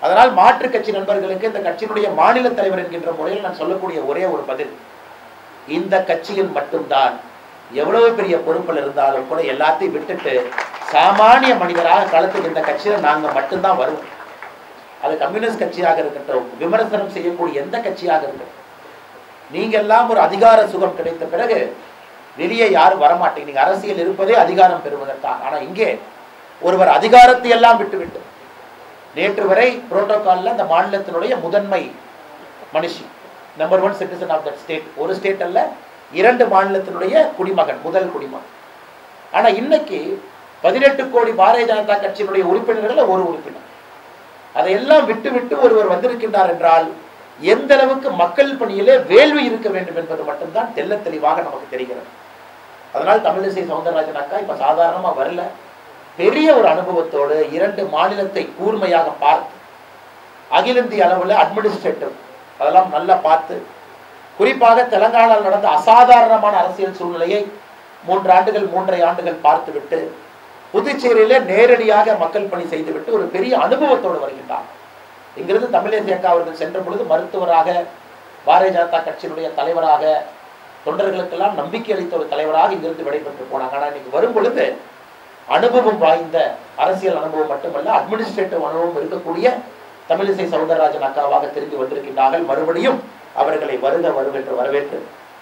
அதனால் மாற்று கட்சி நண்பர்களுக்கு இந்த கட்சியினுடைய மாநில தலைவர் என்கின்ற முறையில் நான் சொல்லக்கூடிய ஒரே ஒரு பதில் இந்த கட்சியில் மட்டும்தான் எவ்வளவு பெரிய பொறுப்பில் இருந்தாலும் கூட எல்லாத்தையும் விட்டுட்டு சாமானிய மனிதராக களத்துக்கு இந்த கட்சியில நாங்க மட்டும்தான் வருவோம் அது கம்யூனிஸ்ட் கட்சியாக இருக்கட்டும் விமர்சனம் செய்யக்கூடிய எந்த கட்சியாக இருக்கட்டும் நீங்க எல்லாம் ஒரு அதிகார சுகம் கிடைத்த பிறகு வெளியே யாரும் வரமாட்டீங்க நீங்க அரசியல் இருப்பதே அதிகாரம் பெறுவதற்காக ஆனா இங்கே ஒருவர் அதிகாரத்தை எல்லாம் விட்டுவிட்டு நேற்று வரை புரோட்டோகால்ல அந்த மாநிலத்தினுடைய முதன்மை மனுஷி number one citizen of that state ஒரு ஸ்டேட் அல்ல இரண்டு மாநிலத்தினுடைய குடிமகன் முதல் குடிமகன் ஆனா இன்னைக்கு பதினெட்டு கோடி பாரதிய ஜனதா கட்சியினுடைய உறுப்பினர்கள் ஒரு உறுப்பினர் அதையெல்லாம் விட்டு விட்டு ஒருவர் வந்திருக்கின்றார் என்றால் எந்த அளவுக்கு மக்கள் பணியிலே வேள்வி இருக்க வேண்டும் என்பது மட்டும்தான் தெள்ள தெளிவாக நமக்கு தெரிகிறது அதனால் தமிழிசை சவுந்தரராஜன் அக்கா இப்ப சாதாரணமா வரல பெரிய ஒரு அனுபவத்தோடு இரண்டு மாநிலத்தை கூர்மையாக பார்த்து அகில இந்திய அளவில் அட்மினிஸ்ட்ரேட்டிவ் அதெல்லாம் நல்லா பார்த்து குறிப்பாக தெலங்கானாவில் நடந்த அசாதாரணமான அரசியல் சூழ்நிலையை மூன்று ஆண்டுகள் மூன்றரை ஆண்டுகள் பார்த்துவிட்டு புதுச்சேரியிலே நேரடியாக மக்கள் பணி செய்துவிட்டு ஒரு பெரிய அனுபவத்தோடு வருகின்றார் இங்கிருந்து தமிழேசி அக்கா அவர்கள் சென்ற பொழுது மருத்துவராக பாரதிய ஜனதா கட்சியினுடைய தலைவராக தொண்டர்களுக்கெல்லாம் நம்பிக்கை அளித்த ஒரு தலைவராக இங்கிருந்து விடைபெற்று போனாங்க ஆனால் இன்னைக்கு வரும் பொழுது அனுபவம் வாய்ந்த அரசியல் அனுபவம் மட்டுமல்ல அட்மினிஸ்ட்ரேட்டிவ் அனுபவம் இருக்கக்கூடிய தமிழிசை சவுந்தரராஜன் அக்காவாக திரும்பி வந்திருக்கின்றார்கள் மறுபடியும் அவர்களை வருக வருவென்று வரவேற்று